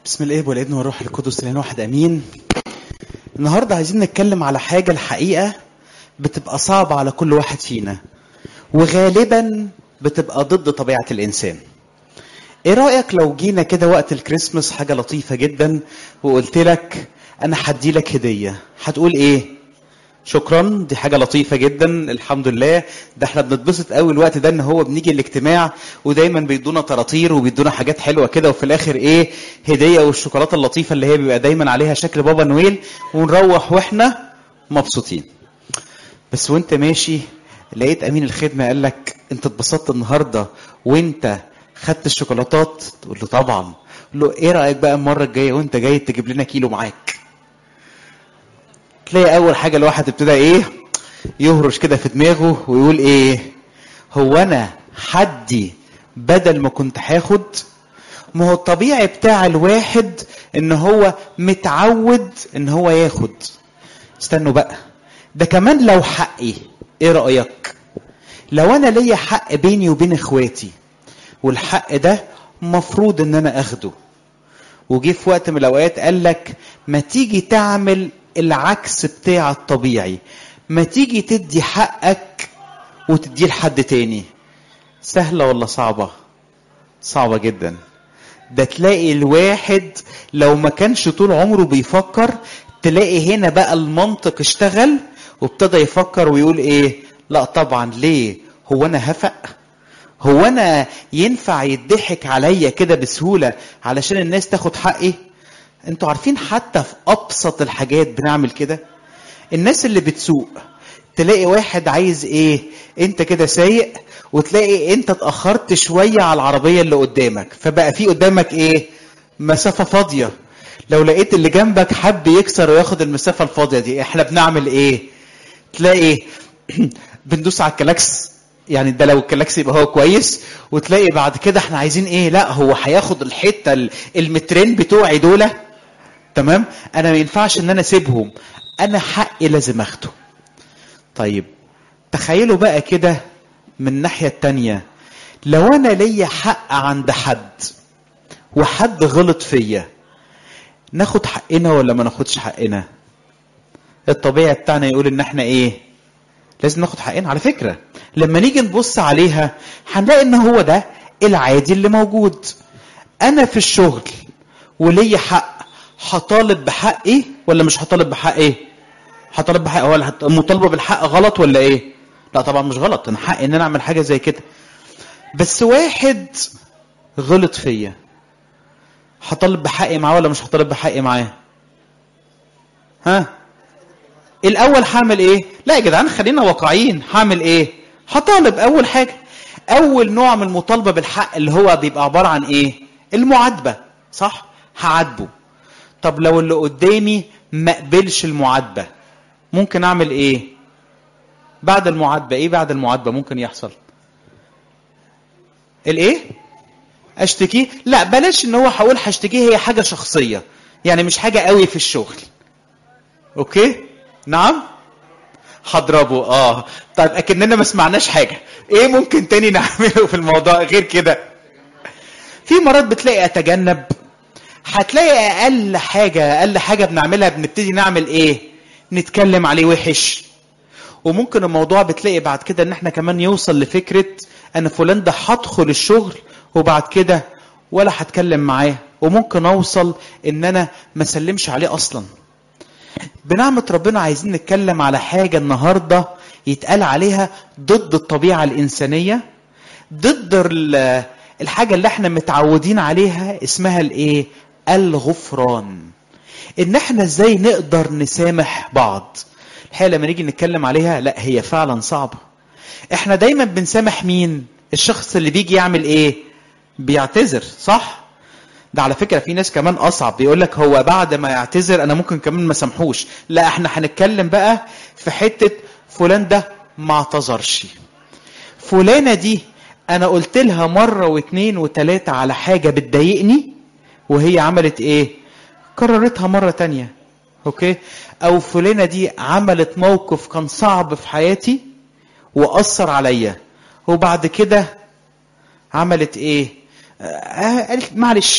بسم الاب والابن والروح القدس الان واحد امين النهارده عايزين نتكلم على حاجه الحقيقه بتبقى صعبه على كل واحد فينا وغالبا بتبقى ضد طبيعه الانسان ايه رايك لو جينا كده وقت الكريسماس حاجه لطيفه جدا وقلت لك انا هدي لك هديه هتقول ايه شكرا دي حاجه لطيفه جدا الحمد لله ده احنا بنتبسط قوي الوقت ده ان هو بنيجي الاجتماع ودايما بيدونا طراطير وبيدونا حاجات حلوه كده وفي الاخر ايه هديه والشوكولاته اللطيفه اللي هي بيبقى دايما عليها شكل بابا نويل ونروح واحنا مبسوطين بس وانت ماشي لقيت امين الخدمه قال لك انت اتبسطت النهارده وانت خدت الشوكولاتات تقول له طبعا قول له ايه رايك بقى المره الجايه وانت جاي تجيب لنا كيلو معاك تلاقي اول حاجه الواحد ابتدى ايه يهرش كده في دماغه ويقول ايه هو انا حدي بدل ما كنت هاخد ما هو الطبيعي بتاع الواحد ان هو متعود ان هو ياخد استنوا بقى ده كمان لو حقي ايه رايك لو انا ليا حق بيني وبين اخواتي والحق ده مفروض ان انا اخده وجي في وقت من الاوقات قال لك ما تيجي تعمل العكس بتاع الطبيعي ما تيجي تدي حقك وتديه لحد تاني سهلة ولا صعبة صعبة جدا ده تلاقي الواحد لو ما كانش طول عمره بيفكر تلاقي هنا بقى المنطق اشتغل وابتدى يفكر ويقول ايه لا طبعا ليه هو انا هفق هو انا ينفع يضحك عليا كده بسهولة علشان الناس تاخد حقي انتوا عارفين حتى في ابسط الحاجات بنعمل كده الناس اللي بتسوق تلاقي واحد عايز ايه انت كده سايق وتلاقي انت اتاخرت شويه على العربيه اللي قدامك فبقى في قدامك ايه مسافه فاضيه لو لقيت اللي جنبك حب يكسر وياخد المسافه الفاضيه دي احنا بنعمل ايه تلاقي بندوس على الكلاكس يعني ده لو الكلاكس يبقى هو كويس وتلاقي بعد كده احنا عايزين ايه لا هو هياخد الحته المترين بتوعي دول تمام انا ما ينفعش ان انا اسيبهم انا حقي لازم اخده طيب تخيلوا بقى كده من الناحيه التانية لو انا ليا حق عند حد وحد غلط فيا ناخد حقنا ولا ما ناخدش حقنا الطبيعي بتاعنا يقول ان احنا ايه لازم ناخد حقنا على فكره لما نيجي نبص عليها هنلاقي ان هو ده العادي اللي موجود انا في الشغل وليا حق هطالب بحقي ولا مش هطالب بحقي هطالب بحقي هو المطالبه بالحق غلط ولا ايه لا طبعا مش غلط انا حقي ان انا اعمل حاجه زي كده بس واحد غلط فيا هطالب بحقي معاه ولا مش هطالب بحقي معاه ها الاول هعمل ايه لا يا جدعان خلينا واقعيين هعمل ايه هطالب اول حاجه اول نوع من المطالبه بالحق اللي هو بيبقى عباره عن ايه المعاتبه صح هعاتبه طب لو اللي قدامي ما قبلش المعاتبه ممكن اعمل ايه بعد المعاتبه ايه بعد المعاتبه ممكن يحصل الايه اشتكيه لا بلاش ان هو هقول هشتكيه هي حاجه شخصيه يعني مش حاجه قوي في الشغل اوكي نعم هضربه اه طيب اكننا ما سمعناش حاجه ايه ممكن تاني نعمله في الموضوع غير كده في مرات بتلاقي اتجنب هتلاقي اقل حاجه اقل حاجه بنعملها بنبتدي نعمل ايه نتكلم عليه وحش وممكن الموضوع بتلاقي بعد كده ان احنا كمان يوصل لفكره انا فلان ده هدخل الشغل وبعد كده ولا هتكلم معاه وممكن اوصل ان انا ما اسلمش عليه اصلا بنعمة ربنا عايزين نتكلم على حاجة النهاردة يتقال عليها ضد الطبيعة الإنسانية ضد الحاجة اللي احنا متعودين عليها اسمها الايه الغفران ان احنا ازاي نقدر نسامح بعض الحقيقة لما نيجي نتكلم عليها لا هي فعلا صعبة احنا دايما بنسامح مين الشخص اللي بيجي يعمل ايه بيعتذر صح ده على فكره في ناس كمان اصعب بيقول لك هو بعد ما يعتذر انا ممكن كمان ما سامحوش لا احنا هنتكلم بقى في حته فلان ده ما اعتذرش فلانه دي انا قلت لها مره واثنين وثلاثه على حاجه بتضايقني وهي عملت ايه كررتها مره تانية اوكي او فلانه دي عملت موقف كان صعب في حياتي واثر عليا وبعد كده عملت ايه آه قالت معلش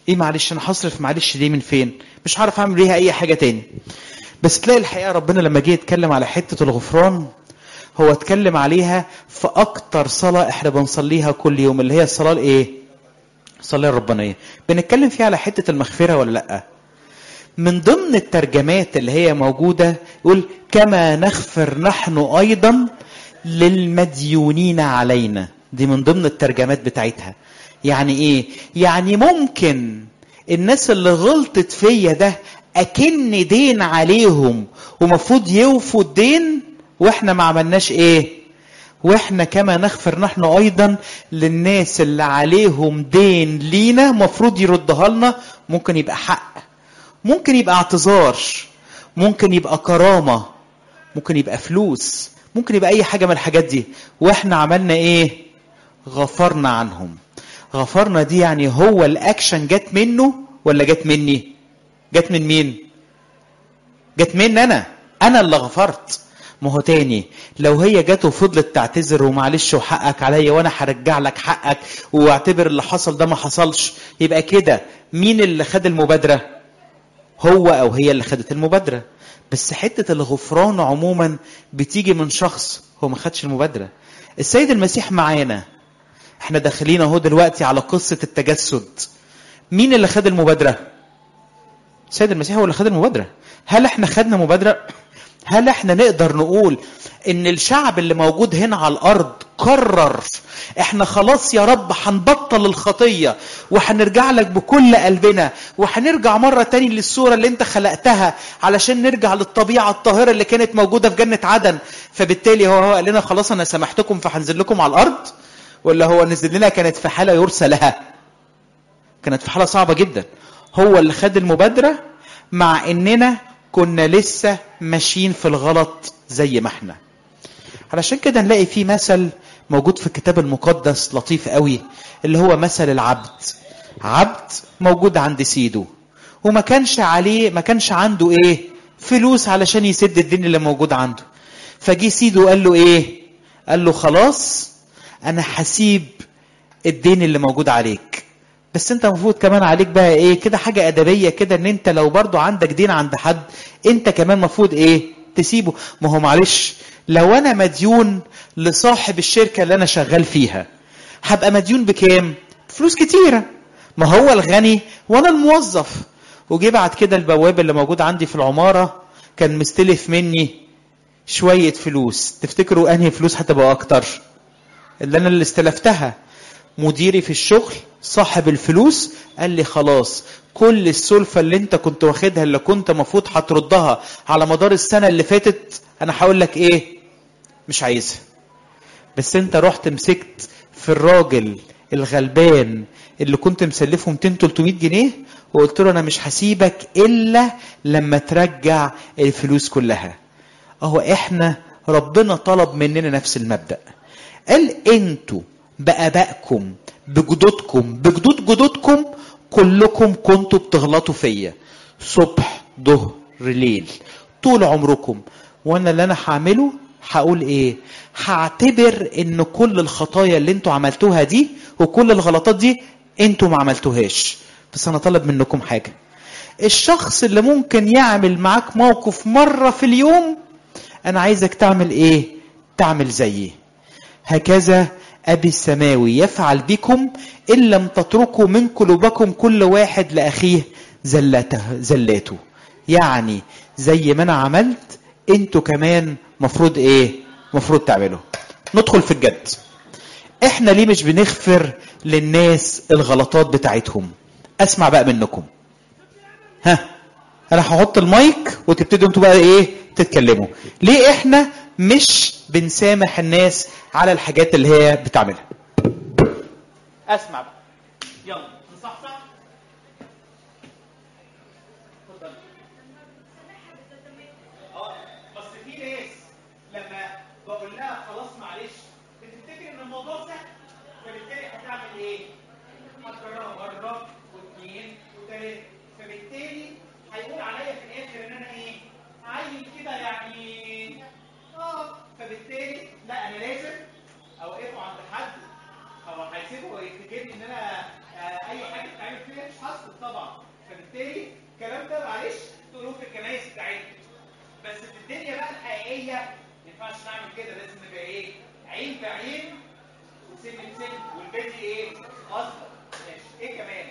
ايه معلش انا هصرف معلش دي من فين مش هعرف اعمل بيها اي حاجه تاني بس تلاقي الحقيقه ربنا لما جه يتكلم على حته الغفران هو اتكلم عليها في اكتر صلاه احنا بنصليها كل يوم اللي هي الصلاه الايه الصلاه الربانيه بنتكلم فيها على حته المغفره ولا لا من ضمن الترجمات اللي هي موجوده يقول كما نغفر نحن ايضا للمديونين علينا دي من ضمن الترجمات بتاعتها يعني ايه يعني ممكن الناس اللي غلطت فيا ده اكن دين عليهم ومفروض يوفوا الدين واحنا ما عملناش ايه واحنا كما نغفر نحن ايضا للناس اللي عليهم دين لينا مفروض يردها لنا ممكن يبقى حق ممكن يبقى اعتذار ممكن يبقى كرامه ممكن يبقى فلوس ممكن يبقى اي حاجه من الحاجات دي واحنا عملنا ايه غفرنا عنهم غفرنا دي يعني هو الاكشن جت منه ولا جت مني جت من مين جت مني انا انا اللي غفرت ما هو تاني لو هي جت وفضلت تعتذر ومعلش وحقك عليا وانا هرجع لك حقك واعتبر اللي حصل ده ما حصلش يبقى كده مين اللي خد المبادره هو او هي اللي خدت المبادره بس حته الغفران عموما بتيجي من شخص هو ما خدش المبادره السيد المسيح معانا احنا داخلين اهو دلوقتي على قصه التجسد مين اللي خد المبادره السيد المسيح هو اللي خد المبادره هل احنا خدنا مبادره هل احنا نقدر نقول ان الشعب اللي موجود هنا على الارض قرر احنا خلاص يا رب هنبطل الخطية وهنرجع لك بكل قلبنا وهنرجع مرة تاني للصورة اللي انت خلقتها علشان نرجع للطبيعة الطاهرة اللي كانت موجودة في جنة عدن فبالتالي هو, هو قال لنا خلاص انا سامحتكم فهنزل لكم على الارض ولا هو نزل لنا كانت في حالة يرسى لها كانت في حالة صعبة جدا هو اللي خد المبادرة مع اننا كنا لسه ماشيين في الغلط زي ما احنا علشان كده نلاقي في مثل موجود في الكتاب المقدس لطيف قوي اللي هو مثل العبد عبد موجود عند سيده وما كانش عليه ما كانش عنده ايه فلوس علشان يسد الدين اللي موجود عنده فجي سيده قال له ايه قال له خلاص انا هسيب الدين اللي موجود عليك بس انت المفروض كمان عليك بقى ايه كده حاجه ادبيه كده ان انت لو برضو عندك دين عند حد انت كمان المفروض ايه تسيبه ما هو معلش لو انا مديون لصاحب الشركه اللي انا شغال فيها هبقى مديون بكام فلوس كتيره ما هو الغني وانا الموظف وجي بعد كده البواب اللي موجود عندي في العماره كان مستلف مني شويه فلوس تفتكروا انهي فلوس هتبقى اكتر اللي انا اللي استلفتها مديري في الشغل صاحب الفلوس قال لي خلاص كل السلفة اللي انت كنت واخدها اللي كنت مفروض هتردها على مدار السنة اللي فاتت انا هقول لك ايه مش عايزها بس انت رحت مسكت في الراجل الغلبان اللي كنت مسلفه 200 300 جنيه وقلت له انا مش هسيبك الا لما ترجع الفلوس كلها اهو احنا ربنا طلب مننا نفس المبدأ قال انتوا بآبائكم بجدودكم بجدود جدودكم كلكم كنتوا بتغلطوا فيا صبح ظهر ليل طول عمركم وانا اللي انا هعمله هقول ايه هعتبر ان كل الخطايا اللي انتوا عملتوها دي وكل الغلطات دي انتوا ما عملتوهاش بس انا طالب منكم حاجه الشخص اللي ممكن يعمل معاك موقف مره في اليوم انا عايزك تعمل ايه تعمل زيي هكذا أبي السماوي يفعل بكم إن لم تتركوا من قلوبكم كل واحد لأخيه زلته زلاته يعني زي ما أنا عملت أنتوا كمان مفروض إيه مفروض تعملوا ندخل في الجد إحنا ليه مش بنغفر للناس الغلطات بتاعتهم أسمع بقى منكم ها أنا هحط المايك وتبتدوا أنتوا بقى إيه تتكلموا ليه إحنا مش بنسامح الناس على الحاجات اللي هي بتعملها اسمع بقى يلا نصحصح اتفضل اه بس في ناس لما بقول لها خلاص معلش بتفتكر ان الموضوع سهل فبالتالي هتعمل ايه؟ هتكررها مره واثنين وثلاثه فبالتالي هيقول عليا في الاخر ان انا ايه؟ عيل كده يعني اه فبالتالي لا انا لازم اوقفه عند حد هو هيسيبه ويفتكرني ان انا آه، اي حاجه بتتعمل فيها مش حصل طبعا فبالتالي الكلام ده معلش تقولوه في الكنايس بتاعتنا بس في الدنيا بقى الحقيقيه ما ينفعش نعمل كده لازم نبقى ايه عين بعين وسن بسن والباقي ايه اصلا ماشي ايه كمان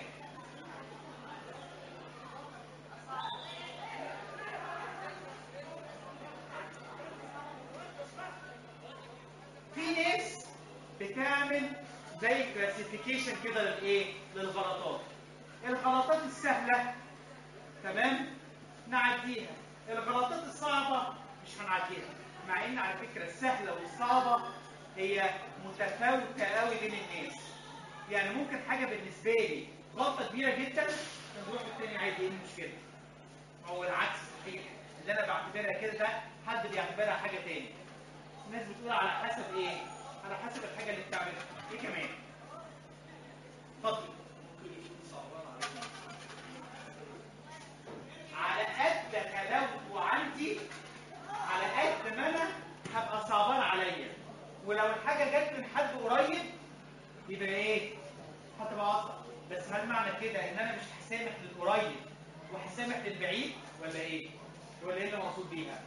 في ناس بتعمل زي كلاسيفيكيشن كده للايه للغلطات الغلطات السهله تمام نعديها الغلطات الصعبه مش هنعديها مع ان على فكره السهله والصعبه هي متفاوته قوي بين الناس يعني ممكن حاجه بالنسبه لي غلطه كبيره جدا نروح التاني عادي ايه المشكله هو العكس صحيح اللي انا بعتبرها كده ده حد بيعتبرها حاجه تاني الناس بتقول على حسب ايه على حسب الحاجه اللي بتعملها ايه كمان اتفضل على قد غلاوته عندي على قد ما انا هبقى صعبان عليا ولو الحاجه جت من حد قريب يبقى ايه هتبقى اصعب بس هل معنى كده ان انا مش هسامح للقريب وهسامح للبعيد ولا ايه ولا ايه اللي مقصود بيها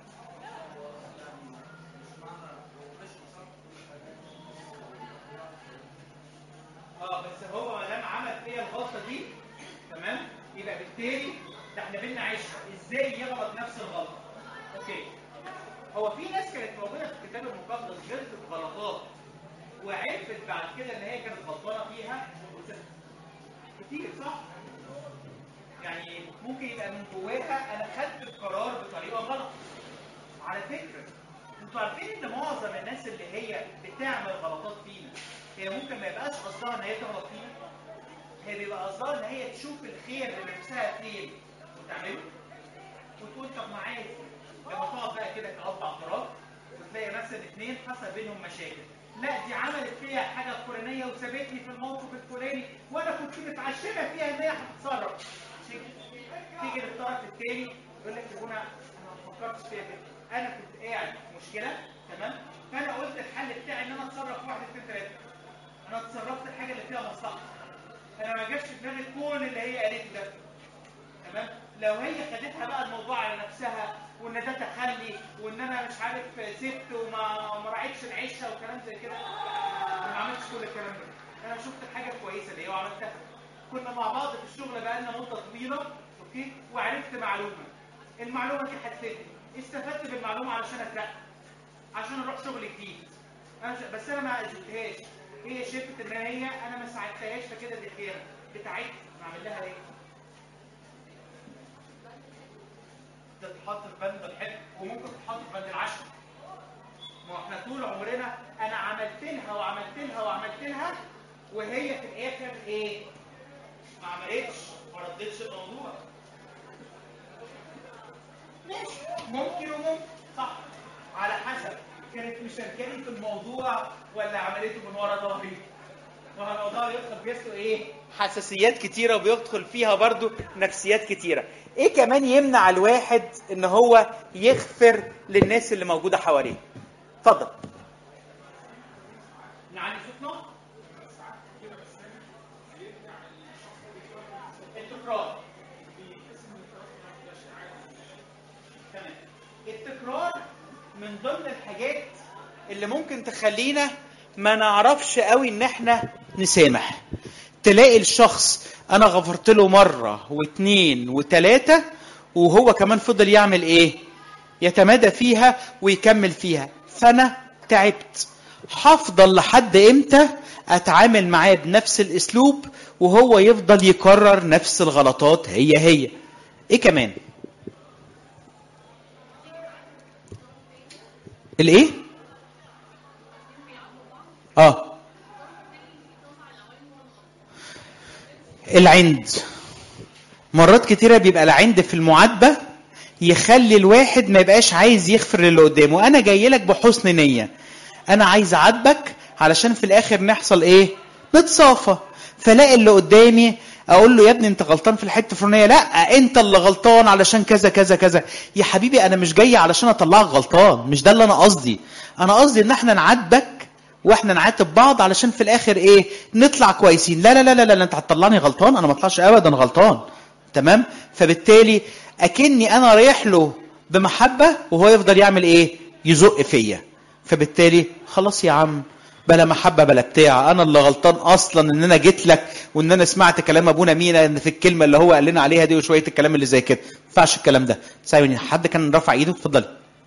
اه بس هو ما دام عمل فيا الغلطه دي تمام يبقى بالتالي ده احنا بينا عشره ازاي يغلط نفس الغلطه اوكي هو في ناس كانت موجوده في الكتاب المقدس غلطت غلطات وعرفت بعد كده ان هي كانت غلطانه فيها كتير صح يعني ممكن يبقى من جواها انا خدت القرار بطريقه غلط على فكره انتوا عارفين ان معظم الناس اللي هي بتعمل غلطات فينا هي ممكن ما يبقاش قصدها ان هي تغلط فينا هي بيبقى قصدها ان هي تشوف الخير لنفسها فين وتعمله وتقول طب ما عادي لما تقعد بقى كده كأب اعتراف وتلاقي مثلا اثنين حصل بينهم مشاكل لا دي عملت فيها حاجه فلانيه وسابتني في الموقف الفلاني وانا كنت متعشمه فيها ان هي هتتصرف تيجي للطرف الثاني يقول لك يا انا ما فكرتش فيها كده انا كنت قاعد في مشكله تمام فانا قلت الحل بتاعي ان انا اتصرف واحد اثنين ثلاثه انا اتصرفت الحاجه اللي فيها مصلحه انا ما جاش في دماغي كل اللي هي قالته ده تمام لو هي خدتها بقى الموضوع على نفسها وان ده تخلي وان انا مش عارف سبت وما ما راعيتش العيشه وكلام زي كده ما عملتش كل الكلام ده انا شفت الحاجه الكويسه اللي هي وعملتها كنا مع بعض في الشغل بقالنا مده طويله اوكي وعرفت معلومه المعلومه دي هتفيدني استفدت بالمعلومه علشان اترقى عشان اروح شغل جديد أنا مش... بس انا ما اذيتهاش هي شافت ان هي انا ما ساعدتهاش فكده دي خيانه بتاعتها اعمل لها ايه؟ تتحط في بند الحب وممكن تتحط في بند العشم ما احنا طول عمرنا انا عملت لها وعملت لها وعملت لها وهي في الاخر ايه؟ ما عملتش ما ردتش الموضوع ماشي ممكن وممكن صح على حسب كانت مشاركاني في الموضوع ولا عملته من ورا ظهري ما هو الموضوع يدخل فيه ايه حساسيات كتيره وبيدخل فيها برضو نفسيات كتيره ايه كمان يمنع الواحد ان هو يغفر للناس اللي موجوده حواليه اتفضل نعلي صوتنا التكرار تمام التكرار من ضمن الحاجات اللي ممكن تخلينا ما نعرفش قوي ان احنا نسامح تلاقي الشخص انا غفرت له مره واثنين وثلاثه وهو كمان فضل يعمل ايه يتمادى فيها ويكمل فيها فانا تعبت هفضل لحد امتى اتعامل معاه بنفس الاسلوب وهو يفضل يكرر نفس الغلطات هي هي ايه كمان الايه اه العند مرات كتيرة بيبقى العند في المعاتبة يخلي الواحد ما يبقاش عايز يغفر للي قدامه انا جاي لك بحسن نية انا عايز اعاتبك علشان في الاخر نحصل ايه نتصافى فلاقي اللي قدامي اقول له يا ابني انت غلطان في الحته الفلانيه لا انت اللي غلطان علشان كذا كذا كذا يا حبيبي انا مش جاي علشان اطلعك غلطان مش ده اللي انا قصدي انا قصدي ان احنا نعاتبك واحنا نعاتب بعض علشان في الاخر ايه نطلع كويسين لا لا لا لا, لا انت هتطلعني غلطان انا ما اطلعش ابدا غلطان تمام فبالتالي اكني انا رايح له بمحبه وهو يفضل يعمل ايه يزق فيا فبالتالي خلاص يا عم بلا محبه بلا بتاع انا اللي غلطان اصلا ان انا جيت لك وان انا سمعت كلام ابونا مينا ان في الكلمه اللي هو قال لنا عليها دي وشويه الكلام اللي زي كده ما ينفعش الكلام ده ثواني حد كان رفع ايده اتفضل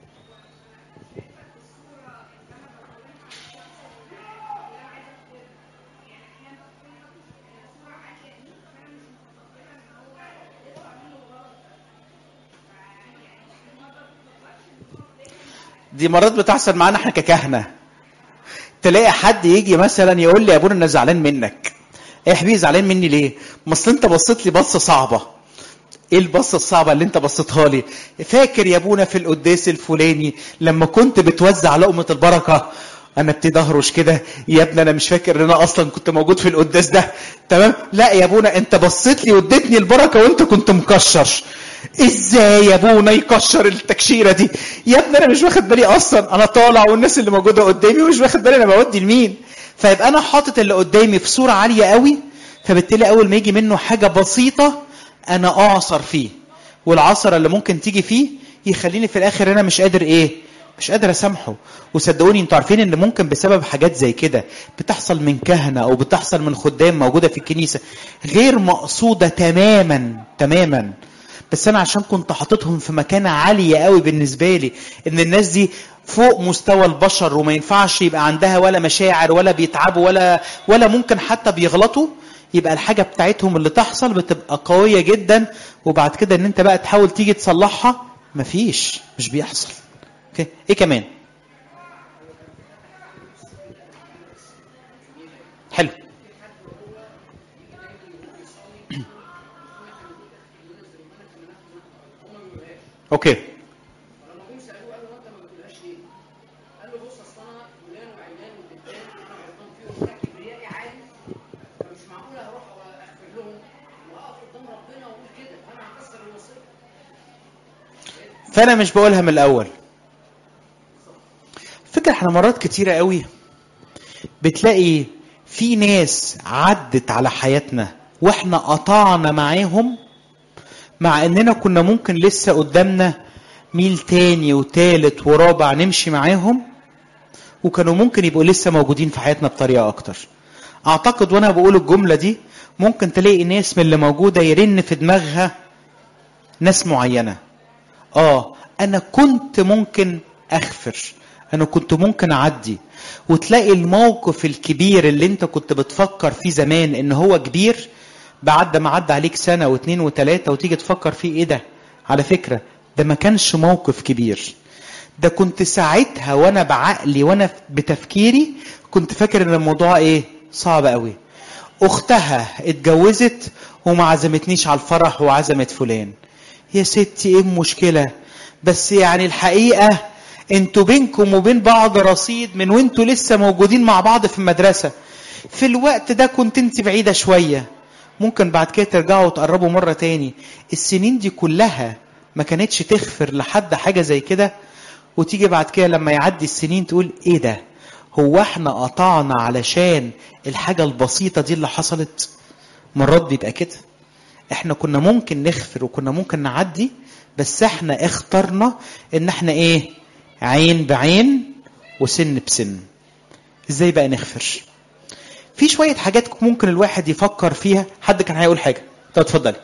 دي مرات بتحصل معانا احنا ككهنه تلاقي حد يجي مثلا يقول لي يا ابونا انا زعلان منك ايه يا حبيبي زعلان مني ليه ما اصل انت بصيت لي بصه صعبه ايه البصه الصعبه اللي انت بصيتها لي فاكر يا ابونا في القداس الفلاني لما كنت بتوزع لقمه البركه انا ابتدي اهرش كده يا ابني انا مش فاكر ان انا اصلا كنت موجود في القداس ده تمام لا يا ابونا انت بصيت لي واديتني البركه وانت كنت مكشر ازاي يا ابونا يكشر التكشيره دي يا ابني انا مش واخد بالي اصلا انا طالع والناس اللي موجوده قدامي ومش واخد بالي انا بودي لمين فيبقى انا حاطط اللي قدامي في صوره عاليه قوي فبالتالي اول ما يجي منه حاجه بسيطه انا اعصر فيه والعصره اللي ممكن تيجي فيه يخليني في الاخر انا مش قادر ايه مش قادر اسامحه وصدقوني انتوا عارفين ان ممكن بسبب حاجات زي كده بتحصل من كهنه او بتحصل من خدام موجوده في الكنيسه غير مقصوده تماما تماما بس انا عشان كنت حاططهم في مكانه عاليه قوي بالنسبه لي ان الناس دي فوق مستوى البشر وما ينفعش يبقى عندها ولا مشاعر ولا بيتعبوا ولا ولا ممكن حتى بيغلطوا يبقى الحاجه بتاعتهم اللي تحصل بتبقى قويه جدا وبعد كده ان انت بقى تحاول تيجي تصلحها مفيش مش بيحصل اوكي ايه كمان حلو اوكي فلما جم سالوه قالوا له انت ما بتقولهاش ليه؟ قال له بص اصل انا فلان وعلان وتلتان انا غلطان فيهم وده كبريائي عالي فمش معقول اروح اغفر لهم واقف قدام ربنا واقول كده فانا هكسر الوصيه فانا مش بقولها من الاول فكرة احنا مرات كتيرة قوي بتلاقي في ناس عدت على حياتنا واحنا قطعنا معاهم مع اننا كنا ممكن لسه قدامنا ميل تاني وتالت ورابع نمشي معاهم وكانوا ممكن يبقوا لسه موجودين في حياتنا بطريقة اكتر اعتقد وانا بقول الجملة دي ممكن تلاقي ناس من اللي موجودة يرن في دماغها ناس معينة اه انا كنت ممكن اغفر انا كنت ممكن اعدي وتلاقي الموقف الكبير اللي انت كنت بتفكر فيه زمان ان هو كبير بعد ما عدى عليك سنة واثنين وثلاثة وتيجي تفكر فيه ايه ده على فكرة ده ما كانش موقف كبير ده كنت ساعتها وانا بعقلي وانا بتفكيري كنت فاكر ان الموضوع ايه صعب قوي اختها اتجوزت وما عزمتنيش على الفرح وعزمت فلان يا ستي ايه المشكلة بس يعني الحقيقة انتوا بينكم وبين بعض رصيد من وانتوا لسه موجودين مع بعض في المدرسة في الوقت ده كنت انت بعيدة شوية ممكن بعد كده ترجعوا وتقربوا مرة تاني السنين دي كلها ما كانتش تغفر لحد حاجة زي كده وتيجي بعد كده لما يعدي السنين تقول ايه ده هو احنا قطعنا علشان الحاجة البسيطة دي اللي حصلت مرات بيبقى كده احنا كنا ممكن نغفر وكنا ممكن نعدي بس احنا اخترنا ان احنا ايه عين بعين وسن بسن ازاي بقى نغفر في شوية حاجات ممكن الواحد يفكر فيها حد كان هيقول حاجة طب اتفضلي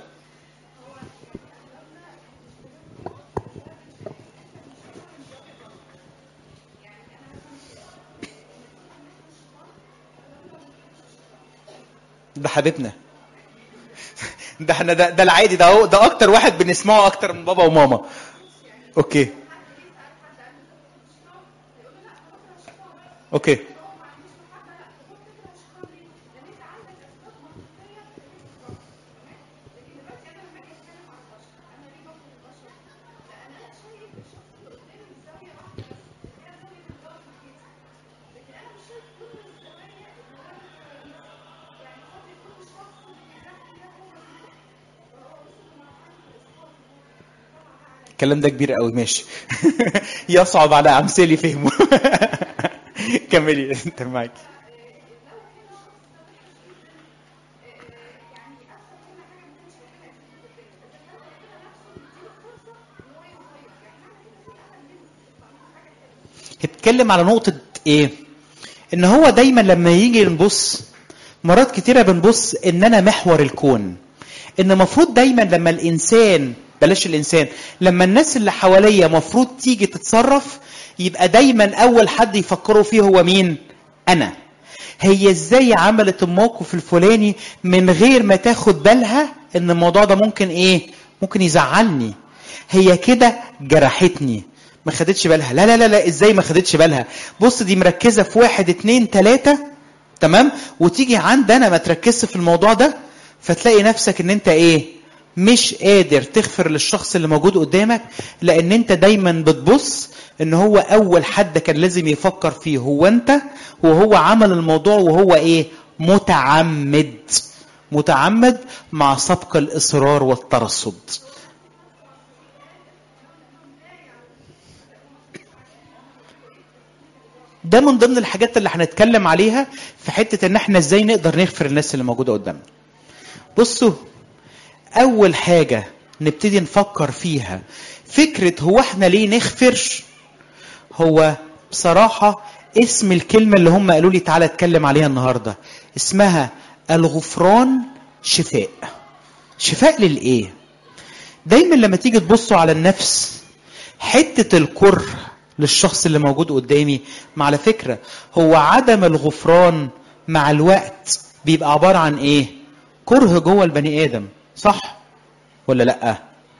ده حبيبنا ده احنا ده, ده العادي ده هو ده اكتر واحد بنسمعه اكتر من بابا وماما اوكي اوكي الكلام ده كبير قوي ماشي يصعب على امثالي فهمه كملي انت معاك اتكلم على نقطة ايه ان هو دايما لما يجي نبص مرات كتيرة بنبص ان انا محور الكون ان مفروض دايما لما الانسان بلاش الانسان لما الناس اللي حواليا مفروض تيجي تتصرف يبقى دايما اول حد يفكروا فيه هو مين انا هي ازاي عملت الموقف الفلاني من غير ما تاخد بالها ان الموضوع ده ممكن ايه ممكن يزعلني هي كده جرحتني ما خدتش بالها لا لا لا لا ازاي ما خدتش بالها بص دي مركزه في واحد اتنين تلاته تمام وتيجي عند انا ما تركزش في الموضوع ده فتلاقي نفسك ان انت ايه مش قادر تغفر للشخص اللي موجود قدامك لان انت دايما بتبص ان هو اول حد كان لازم يفكر فيه هو انت وهو عمل الموضوع وهو ايه متعمد متعمد مع سبق الاصرار والترصد ده من ضمن الحاجات اللي هنتكلم عليها في حته ان احنا ازاي نقدر نغفر الناس اللي موجوده قدامنا بصوا اول حاجه نبتدي نفكر فيها فكره هو احنا ليه نغفر هو بصراحه اسم الكلمه اللي هم قالوا لي تعالى اتكلم عليها النهارده اسمها الغفران شفاء شفاء للايه دايما لما تيجي تبصوا على النفس حته الكره للشخص اللي موجود قدامي ما على فكره هو عدم الغفران مع الوقت بيبقى عباره عن ايه كره جوه البني ادم صح ولا لا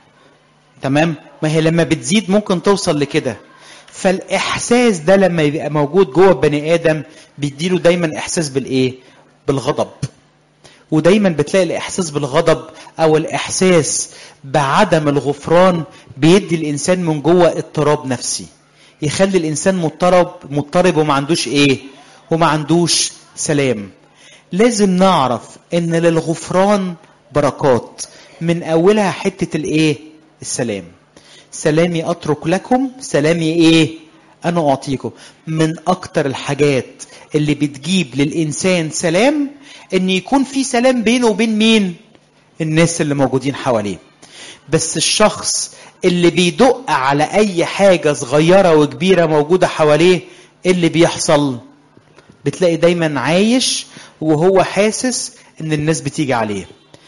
تمام ما هي لما بتزيد ممكن توصل لكده فالاحساس ده لما يبقى موجود جوه البني ادم بيديله دايما احساس بالايه بالغضب ودايما بتلاقي الاحساس بالغضب او الاحساس بعدم الغفران بيدي الانسان من جوه اضطراب نفسي يخلي الانسان مضطرب مضطرب وما عندوش ايه وما عندوش سلام لازم نعرف ان للغفران بركات من اولها حته الايه السلام سلامي اترك لكم سلامي ايه انا اعطيكم من اكتر الحاجات اللي بتجيب للانسان سلام ان يكون في سلام بينه وبين مين الناس اللي موجودين حواليه بس الشخص اللي بيدق على اي حاجه صغيره وكبيره موجوده حواليه إيه اللي بيحصل بتلاقي دايما عايش وهو حاسس ان الناس بتيجي عليه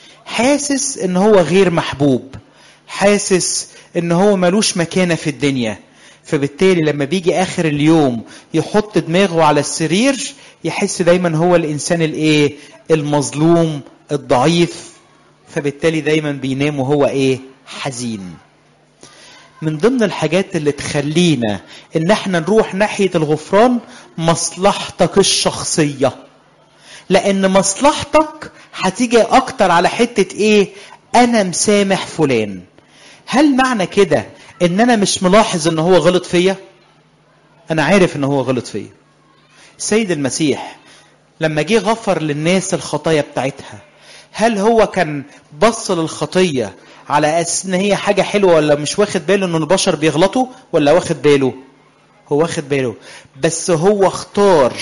حاسس ان هو غير محبوب حاسس ان هو ملوش مكانه في الدنيا فبالتالي لما بيجي اخر اليوم يحط دماغه على السرير يحس دايما هو الانسان الايه المظلوم الضعيف فبالتالي دايما بينام وهو ايه حزين من ضمن الحاجات اللي تخلينا ان احنا نروح ناحيه الغفران مصلحتك الشخصيه لان مصلحتك هتيجي اكتر على حته ايه انا مسامح فلان هل معنى كده ان انا مش ملاحظ ان هو غلط فيا انا عارف ان هو غلط فيا السيد المسيح لما جه غفر للناس الخطايا بتاعتها هل هو كان بص للخطيه على اساس ان هي حاجه حلوه ولا مش واخد باله ان البشر بيغلطوا ولا واخد باله هو واخد باله بس هو اختار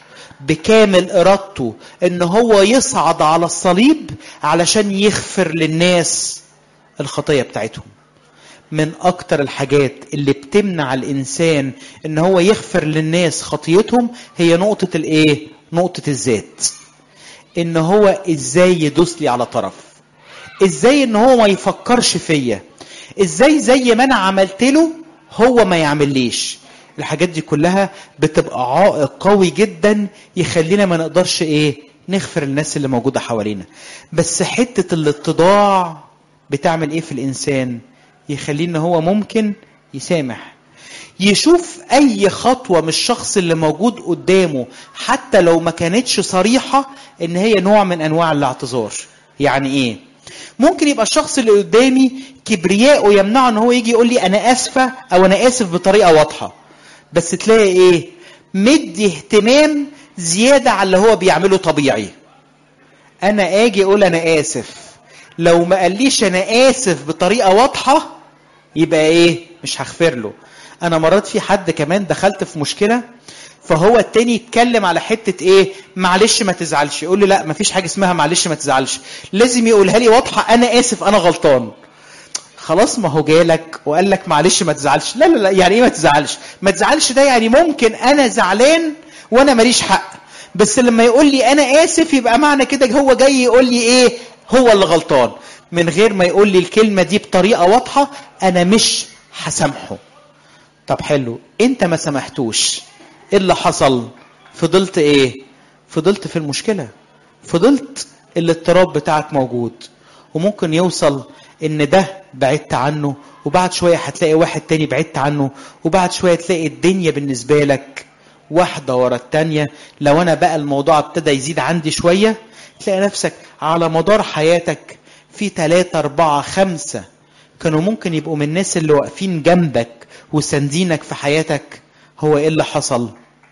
بكامل ارادته ان هو يصعد على الصليب علشان يغفر للناس الخطيه بتاعتهم من اكتر الحاجات اللي بتمنع الانسان ان هو يغفر للناس خطيتهم هي نقطه الايه نقطه الذات ان هو ازاي يدوس لي على طرف ازاي ان هو ما يفكرش فيا ازاي زي ما انا عملت له هو ما يعمليش الحاجات دي كلها بتبقى عائق قوي جدا يخلينا ما نقدرش ايه نغفر الناس اللي موجوده حوالينا بس حته الاتضاع بتعمل ايه في الانسان يخليه ان هو ممكن يسامح يشوف اي خطوه من الشخص اللي موجود قدامه حتى لو ما كانتش صريحه ان هي نوع من انواع الاعتذار يعني ايه ممكن يبقى الشخص اللي قدامي كبرياءه يمنعه ان هو يجي يقول لي انا اسفه او انا اسف بطريقه واضحه بس تلاقي ايه مدي اهتمام زياده على اللي هو بيعمله طبيعي انا اجي اقول انا اسف لو ما قاليش انا اسف بطريقه واضحه يبقى ايه مش هغفر له انا مرات في حد كمان دخلت في مشكله فهو التاني يتكلم على حته ايه معلش ما تزعلش يقول لي لا مفيش حاجه اسمها معلش ما تزعلش لازم يقولها لي واضحه انا اسف انا غلطان خلاص ما هو جالك وقال لك معلش ما تزعلش لا لا لا يعني ايه ما تزعلش ما تزعلش ده يعني ممكن انا زعلان وانا ماليش حق بس لما يقول لي انا اسف يبقى معنى كده هو جاي يقول لي ايه هو اللي غلطان من غير ما يقول لي الكلمه دي بطريقه واضحه انا مش هسامحه طب حلو انت ما سامحتوش ايه اللي حصل فضلت ايه فضلت في المشكله فضلت الاضطراب بتاعك موجود وممكن يوصل ان ده بعدت عنه وبعد شويه هتلاقي واحد تاني بعدت عنه وبعد شويه تلاقي الدنيا بالنسبه لك واحده ورا التانيه لو انا بقى الموضوع ابتدى يزيد عندي شويه تلاقي نفسك على مدار حياتك في ثلاثة أربعة خمسة كانوا ممكن يبقوا من الناس اللي واقفين جنبك وساندينك في حياتك هو ايه اللي حصل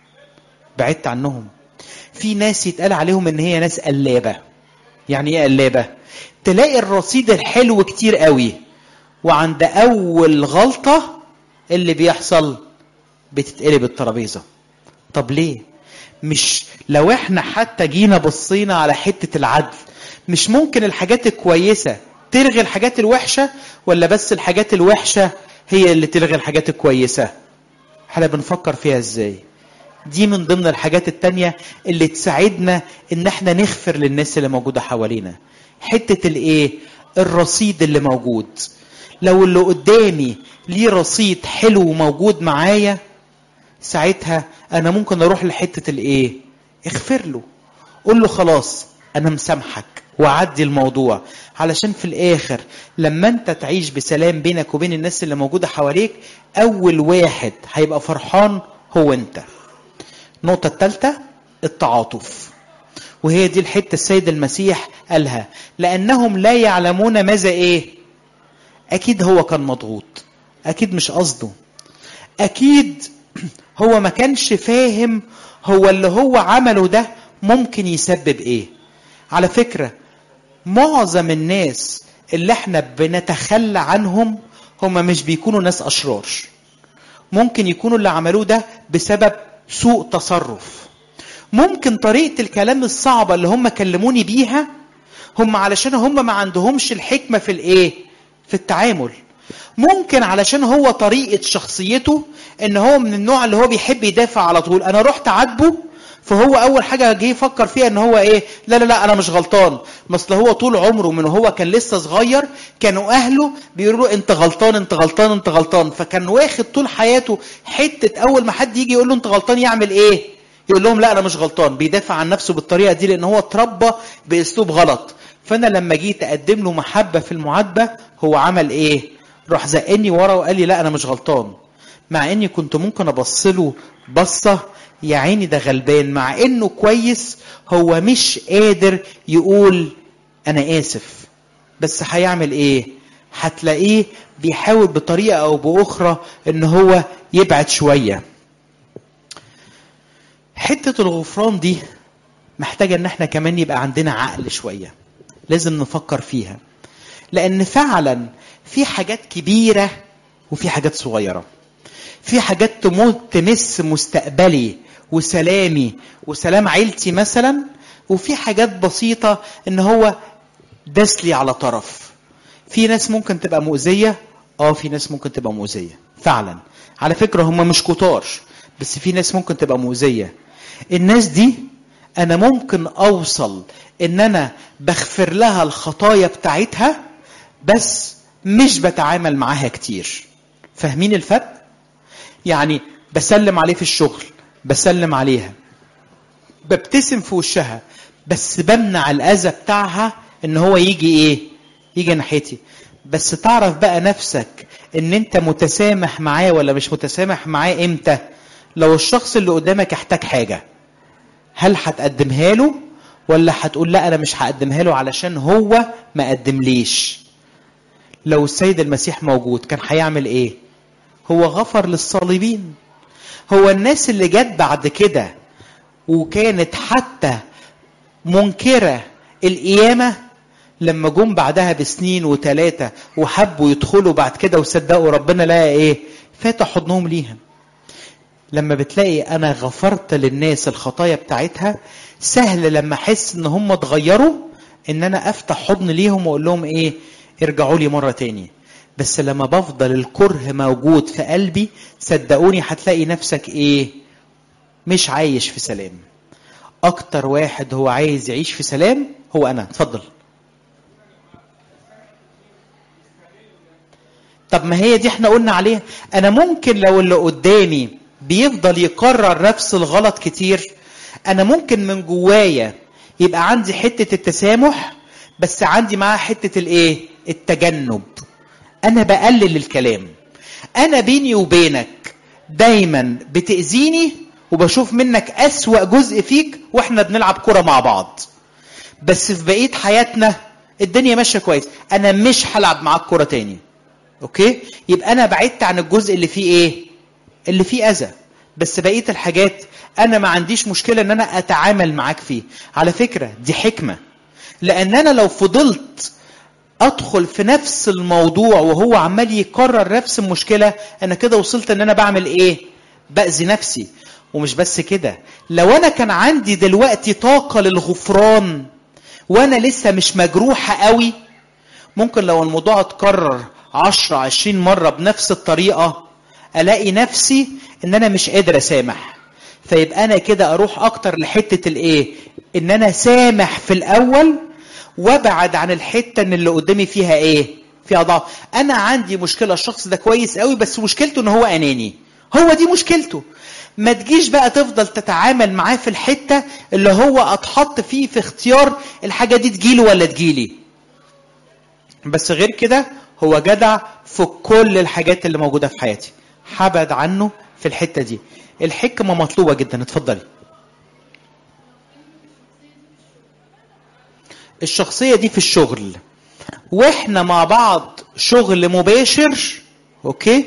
بعدت عنهم في ناس يتقال عليهم ان هي ناس قلابه يعني ايه قلابه تلاقي الرصيد الحلو كتير قوي وعند اول غلطه اللي بيحصل بتتقلب الترابيزه طب ليه مش لو احنا حتى جينا بصينا على حته العدل مش ممكن الحاجات الكويسه تلغي الحاجات الوحشه ولا بس الحاجات الوحشه هي اللي تلغي الحاجات الكويسه احنا بنفكر فيها ازاي دي من ضمن الحاجات التانية اللي تساعدنا ان احنا نغفر للناس اللي موجودة حوالينا حتة الايه الرصيد اللي موجود لو اللي قدامي ليه رصيد حلو موجود معايا ساعتها انا ممكن اروح لحتة الايه اغفر له قول له خلاص انا مسامحك وعدي الموضوع علشان في الاخر لما انت تعيش بسلام بينك وبين الناس اللي موجودة حواليك اول واحد هيبقى فرحان هو انت النقطة الثالثة التعاطف وهي دي الحتة السيد المسيح قالها لأنهم لا يعلمون ماذا إيه أكيد هو كان مضغوط أكيد مش قصده أكيد هو ما كانش فاهم هو اللي هو عمله ده ممكن يسبب إيه على فكرة معظم الناس اللي احنا بنتخلى عنهم هم مش بيكونوا ناس أشرار ممكن يكونوا اللي عملوه ده بسبب سوء تصرف ممكن طريقة الكلام الصعبة اللي هم كلموني بيها هم علشان هم ما عندهمش الحكمة في الايه في التعامل ممكن علشان هو طريقة شخصيته ان هو من النوع اللي هو بيحب يدافع على طول انا رحت عاتبه فهو اول حاجه جه يفكر فيها ان هو ايه لا لا لا انا مش غلطان ما اصل هو طول عمره من هو كان لسه صغير كانوا اهله بيقولوا له انت غلطان انت غلطان انت غلطان فكان واخد طول حياته حته اول ما حد يجي يقول له انت غلطان يعمل ايه يقول لهم لا انا مش غلطان بيدافع عن نفسه بالطريقه دي لان هو اتربى باسلوب غلط فانا لما جيت اقدم له محبه في المعاتبه هو عمل ايه راح زقني ورا وقال لي لا انا مش غلطان مع اني كنت ممكن ابص له بصه يا عيني ده غلبان مع انه كويس هو مش قادر يقول انا اسف بس هيعمل ايه هتلاقيه بيحاول بطريقه او باخرى ان هو يبعد شويه حته الغفران دي محتاجه ان احنا كمان يبقى عندنا عقل شويه لازم نفكر فيها لان فعلا في حاجات كبيره وفي حاجات صغيره في حاجات تموت تمس مستقبلي وسلامي وسلام عيلتي مثلا وفي حاجات بسيطة ان هو داس لي على طرف في ناس ممكن تبقى مؤذية اه في ناس ممكن تبقى مؤذية فعلا على فكرة هم مش كتار بس في ناس ممكن تبقى مؤذية الناس دي انا ممكن اوصل ان انا بغفر لها الخطايا بتاعتها بس مش بتعامل معاها كتير فاهمين الفرق يعني بسلم عليه في الشغل بسلم عليها ببتسم في وشها بس بمنع الاذى بتاعها ان هو يجي ايه يجي ناحيتي بس تعرف بقى نفسك ان انت متسامح معاه ولا مش متسامح معاه امتى لو الشخص اللي قدامك احتاج حاجه هل هتقدمها له ولا هتقول لا انا مش هقدمها له علشان هو ما قدمليش لو السيد المسيح موجود كان هيعمل ايه هو غفر للصالبين هو الناس اللي جت بعد كده وكانت حتى منكرة القيامة لما جم بعدها بسنين وثلاثة وحبوا يدخلوا بعد كده وصدقوا ربنا لقى ايه فاتح حضنهم ليها لما بتلاقي انا غفرت للناس الخطايا بتاعتها سهل لما احس ان هم اتغيروا ان انا افتح حضن ليهم واقول لهم ايه ارجعوا لي مره تاني بس لما بفضل الكره موجود في قلبي صدقوني هتلاقي نفسك ايه مش عايش في سلام اكتر واحد هو عايز يعيش في سلام هو انا اتفضل طب ما هي دي احنا قلنا عليها انا ممكن لو اللي قدامي بيفضل يكرر نفس الغلط كتير انا ممكن من جوايا يبقى عندي حتة التسامح بس عندي معاها حتة الايه التجنب انا بقلل الكلام انا بيني وبينك دايما بتأذيني وبشوف منك أسوأ جزء فيك واحنا بنلعب كرة مع بعض بس في بقية حياتنا الدنيا ماشية كويس انا مش هلعب معاك كرة تاني اوكي يبقى انا بعدت عن الجزء اللي فيه ايه اللي فيه اذى بس بقيه الحاجات انا ما عنديش مشكله ان انا اتعامل معاك فيه على فكره دي حكمه لان انا لو فضلت ادخل في نفس الموضوع وهو عمال يكرر نفس المشكله انا كده وصلت ان انا بعمل ايه باذي نفسي ومش بس كده لو انا كان عندي دلوقتي طاقه للغفران وانا لسه مش مجروحه قوي ممكن لو الموضوع اتكرر 10 20 مره بنفس الطريقه الاقي نفسي ان انا مش قادر اسامح فيبقى انا كده اروح اكتر لحته الايه ان انا سامح في الاول وابعد عن الحته ان اللي قدامي فيها ايه فيها ضعف انا عندي مشكله الشخص ده كويس قوي بس مشكلته ان هو اناني هو دي مشكلته ما تجيش بقى تفضل تتعامل معاه في الحته اللي هو اتحط فيه في اختيار الحاجه دي تجيله ولا تجيلي بس غير كده هو جدع في كل الحاجات اللي موجوده في حياتي هبعد عنه في الحته دي الحكمه مطلوبه جدا اتفضلي الشخصيه دي في الشغل واحنا مع بعض شغل مباشر اوكي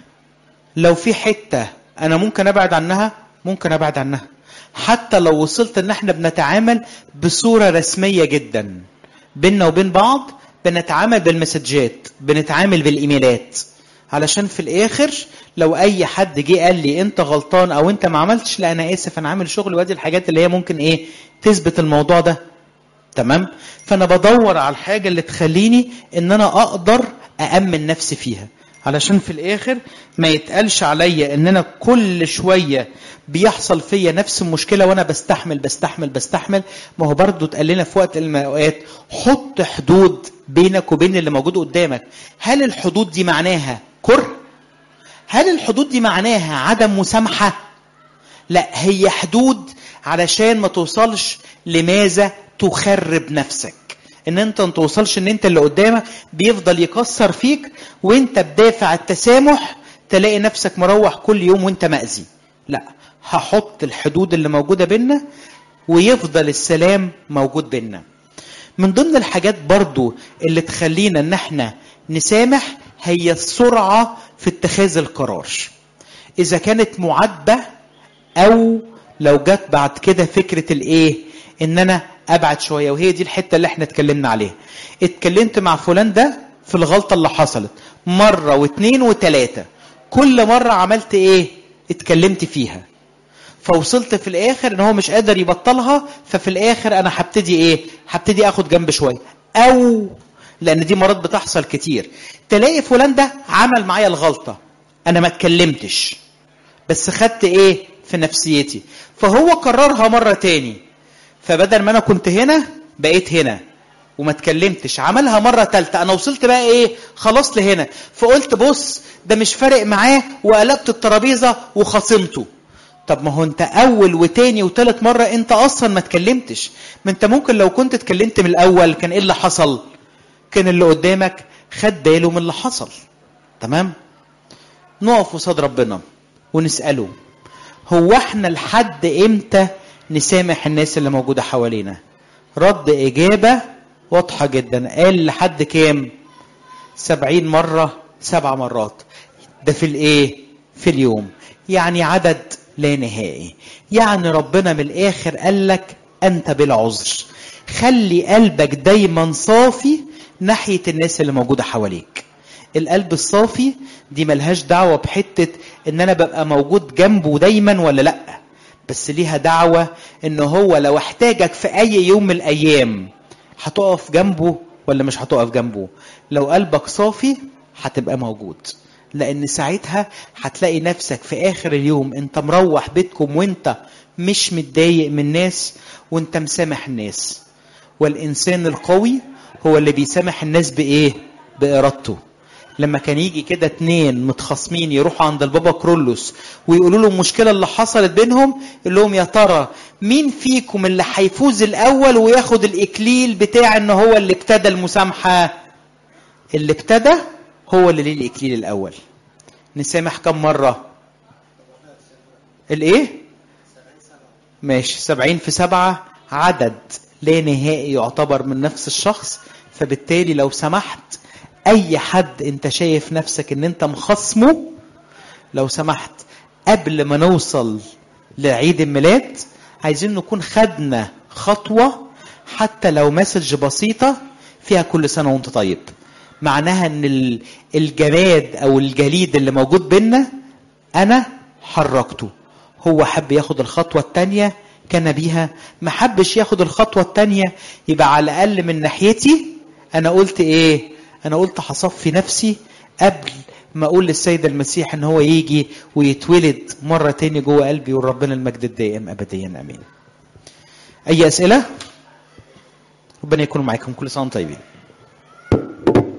لو في حته انا ممكن ابعد عنها ممكن ابعد عنها حتى لو وصلت ان احنا بنتعامل بصوره رسميه جدا بيننا وبين بعض بنتعامل بالمسجات بنتعامل بالايميلات علشان في الاخر لو اي حد جه قال لي انت غلطان او انت ما عملتش لا انا اسف انا عامل شغل وادي الحاجات اللي هي ممكن ايه تثبت الموضوع ده تمام فانا بدور على الحاجه اللي تخليني ان انا اقدر اامن نفسي فيها علشان في الاخر ما يتقالش عليا ان انا كل شويه بيحصل فيا نفس المشكله وانا بستحمل بستحمل بستحمل ما هو برضه اتقال لنا في وقت من الاوقات حط حدود بينك وبين اللي موجود قدامك هل الحدود دي معناها كره هل الحدود دي معناها عدم مسامحه لا هي حدود علشان ما توصلش لماذا تخرب نفسك ان انت ما توصلش ان انت اللي قدامك بيفضل يكسر فيك وانت بدافع التسامح تلاقي نفسك مروح كل يوم وانت مأذي لا هحط الحدود اللي موجودة بينا ويفضل السلام موجود بينا من ضمن الحاجات برضو اللي تخلينا ان احنا نسامح هي السرعة في اتخاذ القرار اذا كانت معاتبة او لو جت بعد كده فكرة الايه ان انا ابعد شويه وهي دي الحته اللي احنا اتكلمنا عليها اتكلمت مع فلان ده في الغلطه اللي حصلت مره واثنين وثلاثه كل مره عملت ايه اتكلمت فيها فوصلت في الاخر ان هو مش قادر يبطلها ففي الاخر انا هبتدي ايه هبتدي اخد جنب شويه او لان دي مرات بتحصل كتير تلاقي فلان ده عمل معايا الغلطه انا ما اتكلمتش بس خدت ايه في نفسيتي فهو كررها مره تاني فبدل ما انا كنت هنا بقيت هنا وما اتكلمتش عملها مرة تالتة انا وصلت بقى ايه خلاص لهنا فقلت بص ده مش فارق معاه وقلبت الترابيزة وخصمته طب ما هو انت اول وتاني وتالت مرة انت اصلا ما اتكلمتش ما انت ممكن لو كنت اتكلمت من الاول كان ايه اللي حصل كان اللي قدامك خد باله من اللي حصل تمام نقف قصاد ربنا ونسأله هو احنا لحد امتى نسامح الناس اللي موجودة حوالينا رد إجابة واضحة جدا قال لحد كام سبعين مرة سبع مرات ده في الايه في اليوم يعني عدد لا نهائي يعني ربنا من الاخر قال لك انت بلا عذر خلي قلبك دايما صافي ناحية الناس اللي موجودة حواليك القلب الصافي دي ملهاش دعوة بحتة ان انا ببقى موجود جنبه دايما ولا لا بس ليها دعوة ان هو لو احتاجك في اي يوم من الايام هتقف جنبه ولا مش هتقف جنبه لو قلبك صافي هتبقى موجود لان ساعتها هتلاقي نفسك في اخر اليوم انت مروح بيتكم وانت مش متضايق من الناس وانت مسامح الناس والانسان القوي هو اللي بيسامح الناس بايه بارادته لما كان يجي كده اتنين متخاصمين يروحوا عند البابا كرولوس ويقولوا له المشكله اللي حصلت بينهم يقول لهم يا ترى مين فيكم اللي هيفوز الاول وياخد الاكليل بتاع ان هو اللي ابتدى المسامحه اللي ابتدى هو اللي ليه الاكليل الاول نسامح كم مره الايه ماشي سبعين في سبعة عدد لا نهائي يعتبر من نفس الشخص فبالتالي لو سمحت اي حد انت شايف نفسك ان انت مخصمه لو سمحت قبل ما نوصل لعيد الميلاد عايزين نكون خدنا خطوة حتى لو مسج بسيطة فيها كل سنة وانت طيب معناها ان ال- الجماد او الجليد اللي موجود بينا انا حركته هو حب ياخد الخطوة التانية كان بيها ما حبش ياخد الخطوة التانية يبقى على الأقل من ناحيتي أنا قلت إيه أنا قلت هصفي نفسي قبل ما أقول للسيد المسيح إن هو يجي ويتولد مرة تاني جوه قلبي وربنا المجد الدائم أبديا أمين أي أسئلة؟ ربنا يكون معاكم كل سنة وانتم طيبين